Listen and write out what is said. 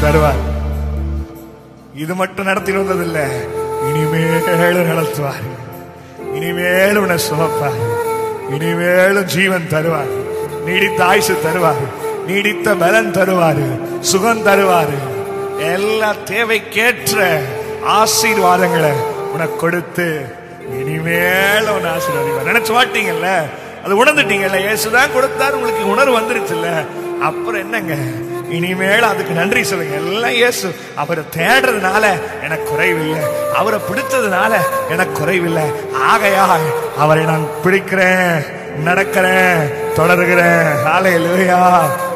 தருவார் இது மட்டும் நடத்தி வந்ததில்ல இனிமேலும் நடத்துவார் இனிமேலும் உன்னை சுமப்பார் இனிமேலும் ஜீவன் தருவார் நீடித்த ஆயுசு தருவார் நீடித்த பலன் தருவார் சுகம் தருவார் எல்லா தேவைக்கேற்ற ஆசீர்வாதங்களை உனக்கு கொடுத்து இனிமேல உன்னை ஆசீர்வாதிவார் நினைச்சு மாட்டீங்கல்ல அது உணர்ந்துட்டீங்கல்ல இயேசுதான் கொடுத்தாரு உங்களுக்கு உணர்வு வந்துருச்சுல்ல அப்புறம் என்னங்க இனிமேல் அதுக்கு நன்றி சொல்லுங்க எல்லாம் இயேசு அவரை தேடுறதுனால எனக்கு குறைவில்லை அவரை பிடிச்சதுனால எனக்கு குறைவில்லை ஆகையால் அவரை நான் பிடிக்கிறேன் நடக்கிறேன் தொடர்கிறேன் ஹalleluya